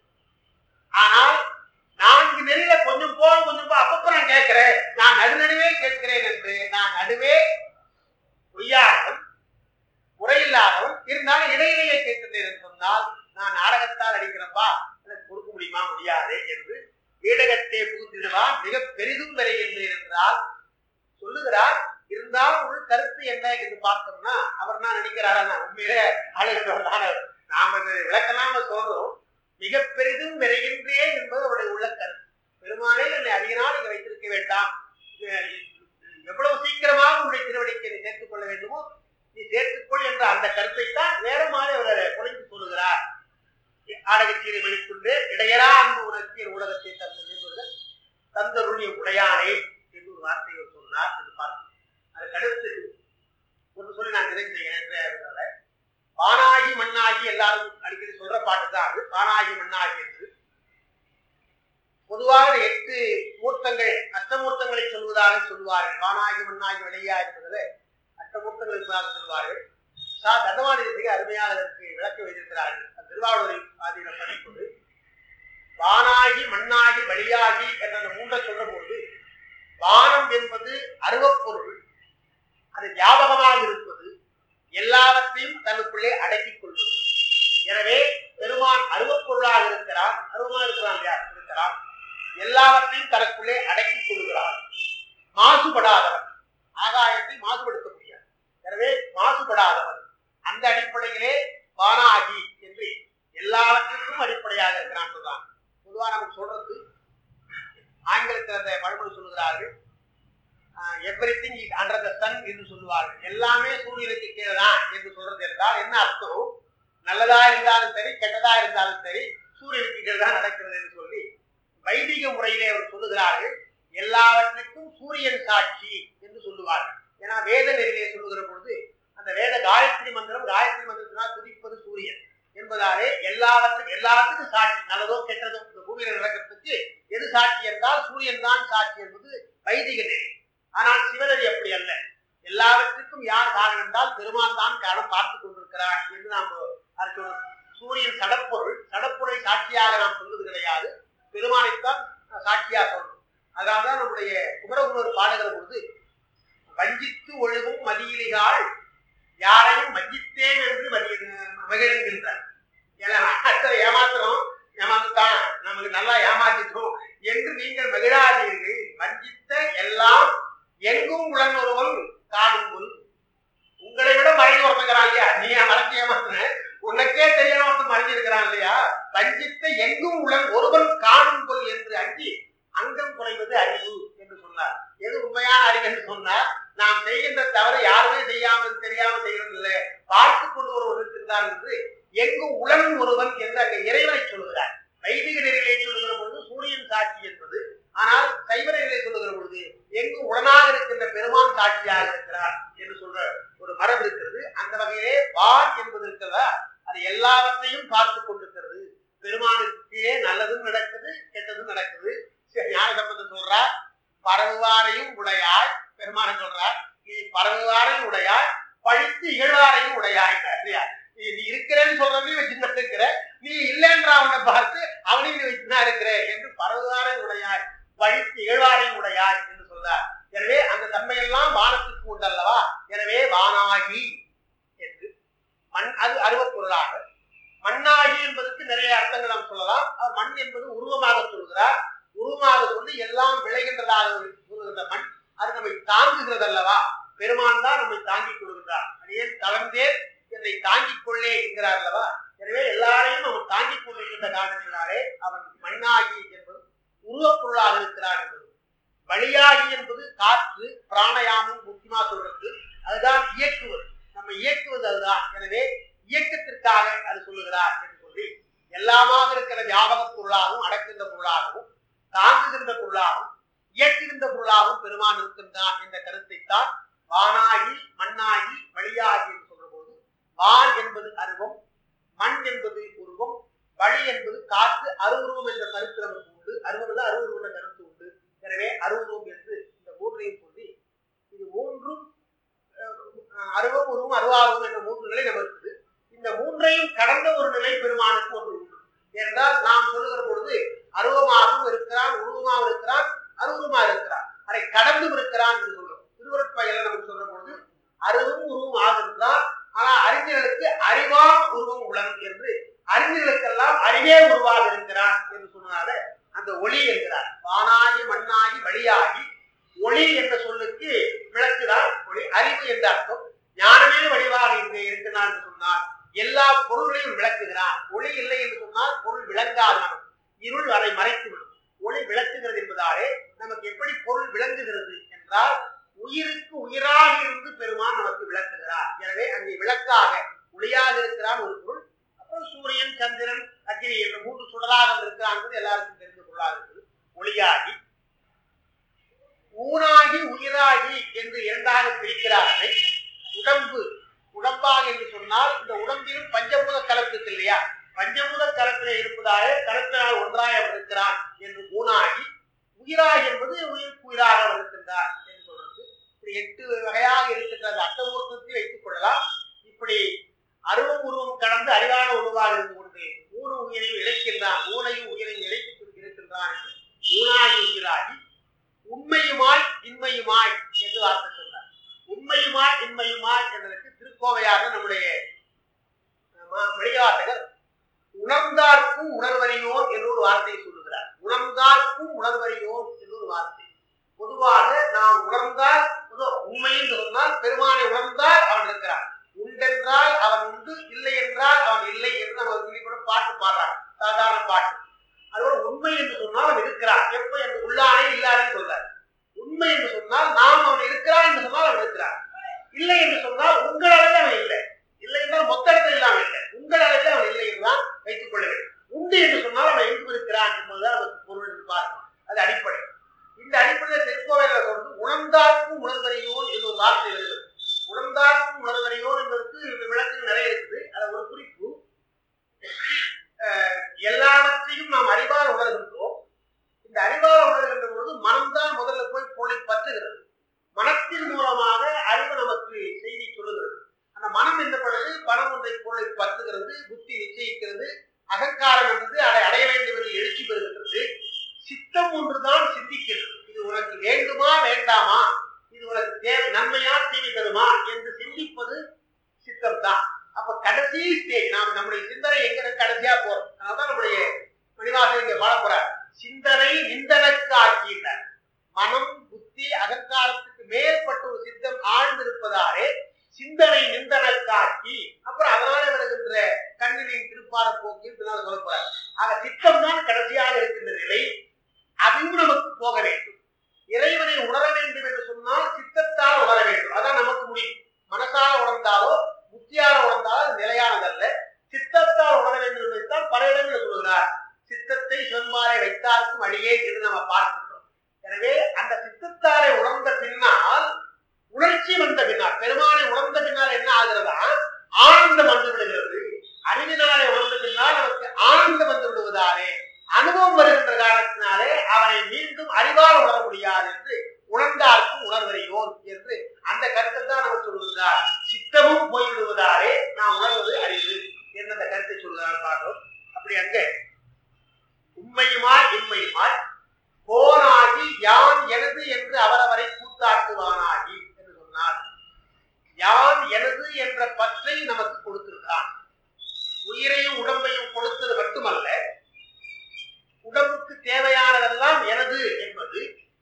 ஆனால் நான்கு நெறியில கொஞ்சம் போ கொஞ்சம் போ அப்பப்ப நான் கேட்கிறேன் நான் நடுநடுவே கேட்கிறேன் என்று நான் நடுவே பொய்யாதவன் முறையில்லாதவன் இருந்தாலும் இடையிலேயே கேட்கிறேன் என்று சொன்னால் நான் நாடகத்தால் அடிக்கிறப்பா எனக்கு கொடுக்க முடியுமா முடியாது என்று வீடகத்தை புகுந்திடுவான் மிக பெரிதும் விரைகின்றேன் என்றால் சொல்லுகிறார் இருந்தாலும் உள் கருத்து என்ன என்று பார்த்தோம்னா அவர் நான் நினைக்கிறாரா நான் உண்மையிலே அழகவர் தானே நாம இது விளக்கலாம சொல்றோம் மிக பெரிதும் விரைகின்றேன் என்பது அவருடைய உள்ள கருத்து பெருமானே என்னை அதிக நாள் இங்க வைத்திருக்க வேண்டாம் அஹ் எவ்வளவு சீக்கிரமாக உன்னுடைய திருவடிக்கு நீ சேர்த்துக் கொள்ள வேண்டுமோ நீ சேர்த்துக்கொள் என்ற அந்த கருத்தை தான் வேற மாதிரி அவர் குறைந்து சொல்லுகிறார் ஆடகச்சீரை மணிக்குண்டு இடையரா அன்பு உணர்ச்சி என் ஊடகத்தை தந்த தந்தருடைய உடையானே என்று ஒரு வார்த்தையை அவர் சொன்னார் என்று பார்க்கிறோம் அதுக்கு அடுத்து ஒன்று சொல்லி நான் நிறைவு செய்கிறேன் வானாகி மண்ணாகி எல்லாரும் அடிக்கடி சொல்ற பாட்டு தான் அது வானாகி மண்ணாகி என்று பொதுவாக இந்த எட்டு மூர்த்தங்கள் அஷ்டமூர்த்தங்களை சொல்வதாக சொல்வார்கள் வானாகி மண்ணாகி வெளியா என்பதில் அஷ்டமூர்த்தங்கள் இருப்பதாக சொல்வார்கள் சா தண்டவாணி மிக அருமையாக அதற்கு விளக்க வைத்திருக்கிறார்கள் அந்த திருவாவூரை ஆதியில படிப்பது வானாகி மண்ணாகி வெளியாகி என்ற அந்த மூன்றை சொல்ற பொழுது வானம் என்பது அருவப்பொருள் அது வியாபகமாக இருப்பது எல்லாவற்றையும் தனக்குள்ளே அடக்கிக் கொள்வது எனவே பெருமான் அருவப்பொருளாக இருக்கிறான் அருவமா இருக்கிறான் இல்லையா இருக்கிறான் எல்லாவற்றையும் தனக்குள்ளே அடக்கிக் கொள்கிறான் மாசுபடாதவன் ஆகாயத்தை மாசுபடுத்த முடியாது எனவே மாசுபடாதவன் அந்த அடிப்படையிலே வானாகி என்று எல்லாவற்றிற்கும் அடிப்படையாக இருக்கிறான் சொல்றான் பொதுவா நமக்கு சொல்றது ஆங்கிலத்தில் அந்த பழமொழி சொல்லுகிறார்கள் everything is under the sun என்று சொல்லுவார்கள் எல்லாமே சூரியனுக்கு கீழே தான் என்று சொல்றது என்றால் என்ன அர்த்தம் நல்லதா இருந்தாலும் சரி கெட்டதா இருந்தாலும் சரி சூரியனுக்கு கீழே தான் நடக்கிறது என்று சொல்லி வைதிக முறையிலே அவர் சொல்லுகிறார்கள் எல்லாவற்றுக்கும் சூரியன் சாட்சி என்று சொல்லுவார்கள் ஏன்னா வேத நெறியிலே சொல்லுகிற பொழுது அந்த வேத காயத்ரி மந்திரம் காயத்ரி மந்திரத்தினால் துதிப்பது சூரியன் என்பதாலே எல்லாவற்றுக்கும் எல்லாத்துக்கும் சாட்சி நல்லதோ கெட்டதோ இந்த பூமியில நடக்கிறதுக்கு எது சாட்சி என்றால் சூரியன் தான் சாட்சி என்பது வைதிக நெறி ஆனால் சிவநெறி அப்படி அல்ல எல்லாவற்றுக்கும் யார் காரணம் என்றால் பெருமான் தான் காரணம் பார்த்துக் கொண்டிருக்கிறார் என்று நாம் அதுக்கு ஒரு சூரியன் சடப்பொருள் சடப்பொருளை சாட்சியாக நாம் சொல்வது கிடையாது பெருமானைத்தான் சாட்சியாக சொல்லணும் அதனால்தான் நம்முடைய குமரகுருவர் பாடுகிற பொழுது வஞ்சித்து ஒழுகும் மதியிலிகாள் யாரையும் வஞ்சித்தேன் என்று மதி மகிழ்கின்றார் ஏன்னா அடுத்தது ஏமாத்துறோம் ஏமாத்துத்தான் நமக்கு நல்லா ஏமாத்திட்டோம் என்று நீங்கள் மகிழாதீர்கள் வஞ்சித்த எல்லாம் எங்கும் உடன் ஒருவன் காணுங்குள் உங்களை விட மறைந்து ஒருத்தங்கிறான் இல்லையா நீ மறைஞ்சு ஏமாத்துன உனக்கே தெரியணும் ஒருத்தன் மறைஞ்சிருக்கிறான் இல்லையா வஞ்சித்த எங்கும் உடன் ஒருவன் காணுங்குள் என்று அஞ்சி அங்கம் குறைவது அறிவு என்று சொன்னார் எது உண்மையான அறிவு என்று சொன்னார் நாம் செய்கின்ற தவறு யாருமே செய்யாமல் தெரியாமல் செய்கிறது இல்லை பார்த்து கொண்டு ஒருவர் இருக்கின்றார் என்று எங்கும் உளன் ஒருவன் என்று அங்கே இறைவனை சொல்லுகிறார் வைதிக நெறியிலே சொல்லுகிற பொழுது சூரியன் சாட்சி என்பது ஆனால் சைவ நெறியிலே சொல்லுகிற பொழுது எங்கு உடனாக இருக்கின்ற பெருமான் சாட்சியாக இருக்கிறார் என்று சொல்ற ஒரு மரபு இருக்கிறது அந்த வகையிலே வான் என்பது இருக்கிறதா அது எல்லாவற்றையும் பார்த்து கொண்டிருக்கிறது பெருமானுக்கு கீழே நல்லதும் நடக்குது கெட்டதும் நடக்குது ஞான சம்பந்தம் சொல்றார் பரவுவாரையும் உடையாய் பெருமான சொல்றார் நீ பரவுவாரையும் உடையாய் பழித்து இகழ்வாரையும் உடையாய் இல்லையா நீ நீ இருக்கிறேன்னு சொல்றதையும் வச்சுதான் இருக்கிற நீ இல்லைன்ற அவனை பார்த்து அவனையும் நீ வச்சுதான் இருக்கிற என்று பரவுவாரை உடையாய் பழித்து இகழ்வாரை உடையாய் என்று சொல்றார் எனவே அந்த தன்மையெல்லாம் வானத்துக்கு உண்டல்லவா எனவே வானாகி என்று மண் அது அருவப்பொருளாக மண்ணாகி என்பதற்கு நிறைய அர்த்தங்கள் நாம் சொல்லலாம் அவர் மண் என்பது உருவமாக சொல்கிறார் உருவமாக சொல்லி எல்லாம் விளைகின்றதாக சொல்லுகின்ற மண் அது நம்மை தாங்குகிறது அல்லவா பெருமான் தான் நம்மை தாங்கிக் கொள்கின்றார் அடியேன் தளர்ந்தேன் என்னை தாங்கிக் கொள்ளே என்கிறார் அல்லவா எனவே எல்லாரையும் அவன் தாங்கிக் கொண்டிருக்கின்ற காரணத்தினாலே அவன் மண்ணாகி என்பது உருவப்பொருளாக இருக்கிறார் என்பது வழியாகி என்பது காற்று பிராணயாமம் முக்கியமா சொல்றது அதுதான் இயக்குவது நம்ம இயக்குவது அதுதான் எனவே இயக்கத்திற்காக அது சொல்லுகிறார் என்று சொல்லி எல்லாமாக இருக்கிற வியாபக பொருளாகவும் அடக்கின்ற பொருளாகவும் தாங்குகின்ற பொருளாகவும் இயக்குகின்ற பொருளாகவும் பெருமான் இருக்கின்றான் என்ற கருத்தை தான் வானாகி மண்ணாகி வழியாகி என்று சொல்ற போது வான் என்பது அருவம் மண் என்பது உருவம் வழி என்பது காற்று அருவுருவம் என்ற கருத்து நமக்கு உண்டு அருவம் அல்ல அருவுருவம் என்ற கருத்து உண்டு எனவே அருவுருவம் என்று இந்த மூன்றையும் சொல்லி இது மூன்றும் அஹ், அருவம் உருவம் அருவாருவம் என்ற மூன்று நிலை நமக்கு இருக்குது இந்த மூன்றையும் கடந்த ஒரு நிலை பெருமானுக்கு ஒன்று உண்டு என்றால் நாம் சொல்லுகிற பொழுது அருவமாகவும் இருக்கிறான் உருவமாகவும் இருக்கிறான் அருவமா இருக்கிறான் அதை கடந்தும் இருக்கிறான் என்று சொல்றோம் திருவருட்பயல நமக்கு சொல்ற பொழுது அருவும் உருவம் ஆகின்றான் ஆனா அறிஞர்களுக்கு அறிவாம் உருவம் உளன் என்று அறிஞர்களுக்கெல்லாம் அறிவே உருவாக இருக்கிறான் என்று சொன்னதால அந்த ஒளி என்கிறார் வானாகி மண்ணாகி வழியாகி ஒளி என்ற சொல்லுக்கு விளக்குதான் ஒளி அறிவு என்ற அர்த்தம் ஞானமே வடிவாக இங்கே இருக்கிறான் என்று சொன்னால் எல்லா பொருள்களையும் விளக்குகிறான் ஒளி இல்லை என்று சொன்னால் பொருள் விளங்காது நமக்கு இருள் அதை மறைத்துவிடும் ஒளி விளக்குகிறது என்பதாலே நமக்கு எப்படி பொருள் விளங்குகிறது என்றால் உயிருக்கு உயிராக இருந்து பெருமான் நமக்கு விளக்குகிறார் எனவே அங்கே விளக்காக ஒளியாக இருக்கிறான் ஒரு பொருள் அப்புறம் சூரியன் சந்திரன் அக்னி என்ற மூன்று சுடராக இருக்கிறான் என்பது எல்லாருக்கும் தெரிந்த பொருளாக இருக்குது ஒளியாகி ஊனாகி உயிராகி என்று இரண்டாக பிரிக்கிறார்கள் உடம்பு உடம்பாக என்று சொன்னால் இந்த உடம்பிலும் பஞ்சபூத கலப்பு இருக்கு இல்லையா பஞ்சபூத கலப்பிலே இருப்பதாக கலப்பினால் ஒன்றாக அவர் இருக்கிறான் என்று ஊனாகி உயிராக என்பது உயிருக்கு உயிராக அவர் இருக்கின்றார் என்று சொல்றது இப்படி எட்டு வகையாக இருக்கின்ற அந்த அட்டமூர்த்தத்தை வைத்துக் கொள்ளலாம் இப்படி அருவம் உருவம் கடந்து அறிவான உருவாக இருந்து கொண்டு ஊன உயிரையும் இழைக்கின்றான் ஊனையும் உயிரையும் இழைத்துக் கொண்டு இருக்கின்றான் என்று திருக்கோவையார் நம்முடைய ம- மணிவாசகர் உணர்ந்தார்க்கும் உணர்வறியோன் என்று ஒரு வார்த்தையை சொல்லுகிறார் உணர்ந்தார்க்கும் உணர்வறியோன் என்று ஒரு வார்த்தை பொதுவாக நாம் உணர்ந்தால் பொதுவா உண்மை என்று சொன்னால் பெருமானை உணர்ந்தால் அவன் இருக்கிறான் உண்டென்றால் அவன் உண்டு இல்லை என்றால் அவன் இல்லை என்று நம்ம சொல்லி கூட பாட்டு பாடுறாங்க சாதாரண பாட்டு அதுபோல உண்மை என்று சொன்னால் அவன் இருக்கிறான் எப்ப என்று உள்ளானே இல்லாதே சொல்றார் உண்மை என்று சொன்னால் நாம் அவன் இருக்கிறான் என்று சொன்னால் அவன் இருக்கிறான் இல்லை என்று சொன்னால் உங்கள் அளவில் அவன் இல்லை இல்லை என்றால் மொத்த இடத்துல இல்லாமல் இல்லை உங்கள் அளவில் அவன் இல்லை என்றுதான் வைத்துக் கொள்ள வேண்டும் உண்டு என்று சொன்னால் அவன் எங்கு இருக்கிறான் என்பதுதான் நமக்கு பொருள் என்று பார்க்கணும் அது அடிப்படை இந்த அடிப்படையில் திருக்கோவையில சொல்றது உணர்ந்தார்க்கும் உணர்வறியோன் என்று ஒரு வார்த்தை வருகிறது உணர்ந்தார்க்கும் உணர்வறியோன் என்பதற்கு விளக்கம் நிறைய இருக்குது அது ஒரு குறிப்பு அஹ், எல்லாவற்றையும் நாம் அறிவால் உணர்கின்றோம் இந்த அறிவால் உணர்கின்ற பொழுது மனம்தான் முதல்ல போய் பொருளை பற்றுகிறது மனத்தின் மூலமாக அறிவு நமக்கு செய்தி சொல்லுகிறது அந்த மனம் என்ன பண்ணுது பணம் ஒன்றை பொருளை பற்றுகிறது புத்தி நிச்சயிக்கிறது அகங்காரம் என்பது அதை அடைய வேண்டும் என்று எழுச்சி பெறுகின்றது சித்தம் ஒன்றுதான் சிந்திக்கிறது இது உனக்கு வேண்டுமா வேண்டாமா இது உனக்கு தேவை நன்மையா தீமை தருமா என்று சிந்திப்பது சித்தம் தான் அப்ப கடைசி ஸ்டேஜ் நாம் நம்முடைய சிந்தனை எங்க இருக்கு? கடைசியா போறோம் அதனால நம்முடைய மணிவாசன் இங்க பாட போறார் சிந்தனை நிந்தனக்கு ஆக்கினார் மனம் புத்தி அகங்காரத்துக்கு மேற்பட்ட ஒரு சித்தம் ஆழ்ந்திருப்பதாலே சிந்தனை நிந்தனக்காக்கி அப்புறம் அதனால வருகின்ற கண்ணினின் திருப்பார போக்கில் பின்னால் சொல்ல போறார் ஆக சித்தம் தான் கடைசியாக இருக்கின்ற நிலை அதுவும் நமக்கு போக வேண்டும் இறைவனை உணர வேண்டும் என்று சொன்னால் சித்தத்தால் உணர வேண்டும் அதான் நமக்கு முடியும் மனசால உணர்ந்தாலோ புத்தியால உணர்ந்தாலோ அது நிலையானதல்ல சித்தத்தால் உணர வேண்டும் என்பதைத்தான் பல இடங்களில் சொல்கிறார் சித்தத்தை சொன்மாலை வைத்தார்க்கும் அழியே என்று நம்ம பார்க்கின்றோம் எனவே அந்த சித்தத்தாலை உணர்ந்த பின்னால் உணர்ச்சி வந்த பின்னால் பெருமானை உணர்ந்த பின்னால் என்ன ஆகிறதா ஆனந்தம் வந்து விடுகிறது அறிவினாலே உணர்ந்த பின்னால் நமக்கு ஆனந்தம் வந்து விடுவதாலே அனுபவம் வருகின்ற காரணத்தினாலே அவனை மீண்டும் அறிவால் உணர முடியாது என்று உணர்ந்தார்க்கும் உணர்வறியோன் என்று அந்த கருத்தை தான் நமக்கு சொல்லுகிறார் சித்தமும் போய்விடுவதாலே நாம் உணர்வது அறிவு என்று அந்த கருத்தை சொல்கிறார் பார்க்கிறோம் அப்படி அங்கே உண்மையுமாய் இன்மையுமாய் போனாகி யான் எனது என்று அவரவரை கூத்தாட்டுவானாகி என்று சொன்னார் யான் எனது என்ற பற்றை நமக்கு கொடுத்திருக்கிறான் உயிரையும் உடம்பையும் கொடுத்தது மட்டுமல்ல உடம்புக்கு தேவையானதெல்லாம் எனது என்பது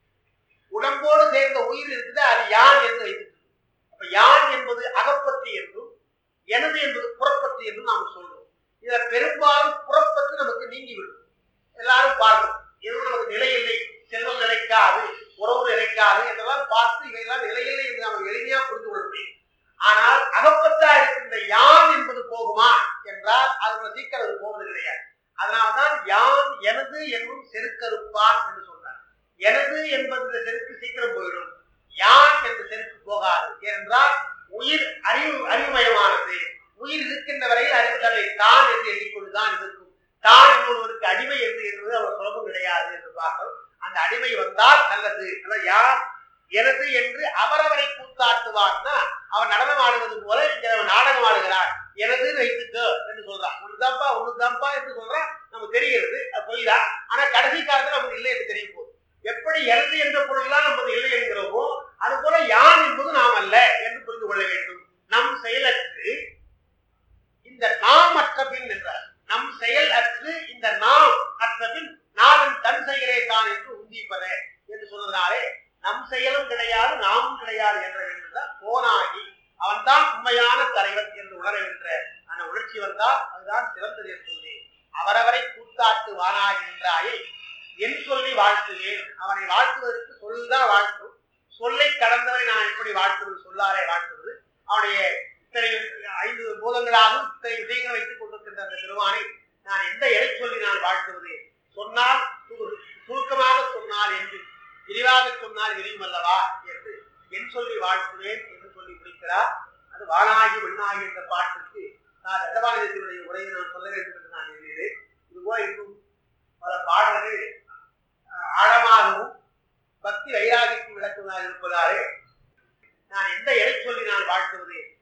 உடம்போடு சேர்ந்த உயிர் இருக்குது அது யான் என்று வைத்து அப்ப யான் என்பது அகப்பற்று என்றும் எனது என்பது புறப்பற்று என்றும் நாம் சொல்றோம் இதுல பெரும்பாலும் புறப்பற்று நமக்கு நீங்கிவிடும் எல்லாரும் பார்க்கணும் எதுவும் நமக்கு நிலை இல்லை செல்வம் நிலைக்காது உறவு நிலைக்காது என்றெல்லாம் பார்த்து இவையெல்லாம் நிலையில்லை என்று நாம் எளிமையா புரிந்து கொள்ள முடியும் ஆனால் அகப்பற்றா இருக்கின்ற யான் என்பது போகுமா என்றால் அது சீக்கிரம் அது போவது கிடையாது அதனால்தான் யான் எனது என்னும் செருக்கறுப்பான் என்று சொல்றார் எனது என்பது இந்த செருக்கு சீக்கிரம் போயிடும் யான் என்ற செருக்கு போகாது ஏனென்றால் உயிர் அறிவு அறிவுமயமானது உயிர் இருக்கின்ற வரையில் அறிவு தன்னை தான் என்று எண்ணிக்கொண்டுதான் இருக்கும் தான் இன்னொருவருக்கு அடிமை என்று என்பது அவர் சுலபம் கிடையாது என்று பார்க்கிறோம் அந்த அடிமை வந்தால் நல்லது அதான் யார் எனது என்று அவரவரை கூத்தாட்டுவார்னா அவன் நடனம் ஆடுவது போல இங்க அவன் நாடகம் ஆடுகிறான் எனது வைத்துக்க என்று சொல்றான் ஒண்ணுதான்ப்பா ஒண்ணுதான்ப்பா என்று சொல்றான் நமக்கு தெரிகிறது அது பொய் தான் ஆனா கடைசி காலத்துல நமக்கு இல்லை என்று தெரிய போகுது எப்படி எனது என்ற பொருள்லாம் நமது இல்லை என்கிறோமோ அது போல யான் என்பது நாம் அல்ல என்று புரிந்து கொள்ள வேண்டும் நம் செயலற்று இந்த நாம் அற்ற பின் என்றார் நம் செயல் அற்று இந்த நாம் அற்ற பின் நானும் தன் செயலே தான் என்று உந்திப்பத என்று சொல்வதனாலே நம் செயலும் கிடையாது நாமும் கிடையாது என்ற வேண்டுதான் போனாகி அவன்தான் உண்மையான தலைவன் என்று உணர்கின்ற அந்த உணர்ச்சி வந்தால் அதுதான் சிறந்தது என்று சொன்னேன் அவரவரை கூத்தாட்டு வானாகின்றாயே என் சொல்லி வாழ்த்துவேன் அவனை வாழ்த்துவதற்கு சொல்தான் வாழ்த்தும் சொல்லை கடந்தவரை நான் எப்படி வாழ்த்துவது சொல்லாரே வாழ்த்துவது அவனுடைய இத்தனை ஐந்து பூதங்களாகவும் இத்தனை விஷயங்களை வைத்துக் கொண்டிருக்கின்ற அந்த பெருமானை நான் எந்த எடை சொல்லி நான் வாழ்த்துவது சொன்னால் சுரு- சுருக்கமாக சொன்னால் என்று விரிவாக சொன்னால் விரியும் அல்லவா என்று என் சொல்லி வாழ்த்துவேன் என்று சொல்லி முடிக்கிறார் அது வானாகி மண்ணாகி என்ற பாட்டுக்கு நான் தண்டவாளத்தினுடைய உரையை நான் சொல்ல வேண்டும் என்று நான் எண்ணினேன் இதுபோல் இன்னும் பல பாடல்கள் அஹ், ஆழமாகவும் பக்தி வைராகிக்கு விளக்குவதாக இருப்பதாலே நான் எந்த எடை சொல்லி நான் வாழ்த்துவது